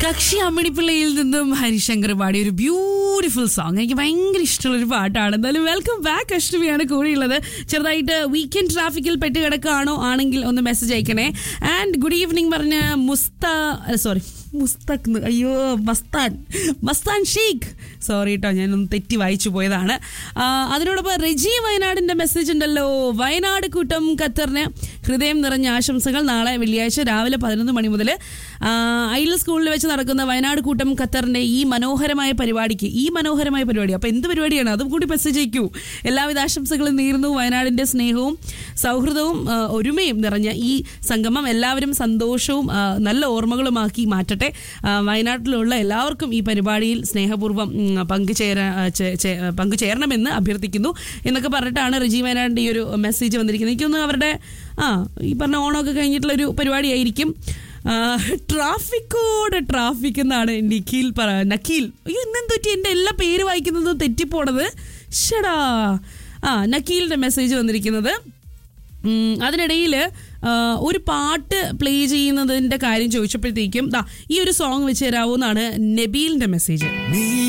കക്ഷി അമ്മിണിപ്പിള്ളയിൽ നിന്നും ഹരിശങ്കർ പാടിയ ഒരു ബ്യൂട്ടിഫുൾ സോങ് എനിക്ക് ഭയങ്കര ഇഷ്ടമുള്ള ഒരു പാട്ടാണ് എന്തായാലും വെൽക്കം ബാക്ക് അഷ്ടമിയാണ് കൂടെയുള്ളത് ചെറുതായിട്ട് വീക്കെൻഡ് ട്രാഫിക്കിൽ പെട്ട് കിടക്കുകയാണോ ആണെങ്കിൽ ഒന്ന് മെസ്സേജ് അയക്കണേ ആൻഡ് ഗുഡ് ഈവനിങ് പറഞ്ഞ മുസ്ത സോറി മുസ്തഖ് ന്ന്. അയ്യോ മസ്താൻ മസ്താൻ ഷെയ്ഖ് സോറി കേട്ടോ ഞാനൊന്ന് തെറ്റി വായിച്ചു പോയതാണ് ആ, അതിനോടൊപ്പം റെജി വയനാടിന്റെ മെസ്സേജ് ഉണ്ടല്ലോ വയനാട് കൂട്ടം ഖത്തറിന് ഹൃദയം നിറഞ്ഞ ആശംസകൾ നാളെ വെള്ളിയാഴ്ച രാവിലെ പതിനൊന്ന് മണി മുതൽ ഐൽ സ്കൂളിൽ വെച്ച് നടക്കുന്ന വയനാട് കൂട്ടം ഖത്തറിന്റെ ഈ മനോഹരമായ പരിപാടിക്ക് ഈ മനോഹരമായ പരിപാടി അപ്പോൾ എന്ത് പരിപാടിയാണ് അതും കൂടി മെസ്സേജ് അയക്കൂ എല്ലാവിധ ആശംസകളും നേരുന്നു വയനാടിന്റെ സ്നേഹവും സൗഹൃദവും ആ, ഒരുമയും നിറഞ്ഞ ഈ സംഗമം എല്ലാവരും സന്തോഷവും ആ, നല്ല ഓർമ്മകളുമാക്കി മാറ്റട്ടെ ആ, വയനാട്ടിലുള്ള എല്ലാവർക്കും ഈ പരിപാടിയിൽ സ്നേഹപൂർവ്വം ഉം, പങ്കുചേരാ ആ, ചേ- ചേ- പങ്കുചേരണമെന്ന് അഭ്യർത്ഥിക്കുന്നു എന്നൊക്കെ പറഞ്ഞിട്ടാണ് റിജി വയനാടിന്റെ ഈ ഒരു മെസ്സേജ് വന്നിരിക്കുന്നത് എനിക്കൊന്ന് അവരുടെ ആ ഈ പറഞ്ഞ ഓണമൊക്കെ കഴിഞ്ഞിട്ടുള്ള ഒരു പരിപാടിയായിരിക്കും ട്രാഫിക്കോട് ട്രാഫിക് എന്നാണ് നിഖിൽ പറ നഖീൽ അയ്യോ ഇന്നെന്ത് പറ്റി എൻ്റെ എല്ലാ പേര് വായിക്കുന്നതും തെറ്റിപ്പോണത് ഷടാ ആ നഖീലിന്റെ മെസ്സേജ് വന്നിരിക്കുന്നത് ഉം, അതിനിടയിൽ ഒരു പാട്ട് പ്ലേ ചെയ്യുന്നതിന്റെ കാര്യം ചോദിച്ചപ്പോഴത്തേക്കും ദാ ഈ ഒരു സോങ് വെച്ച് തരാമോ എന്നാണ് നബീലിന്റെ മെസ്സേജ് നീ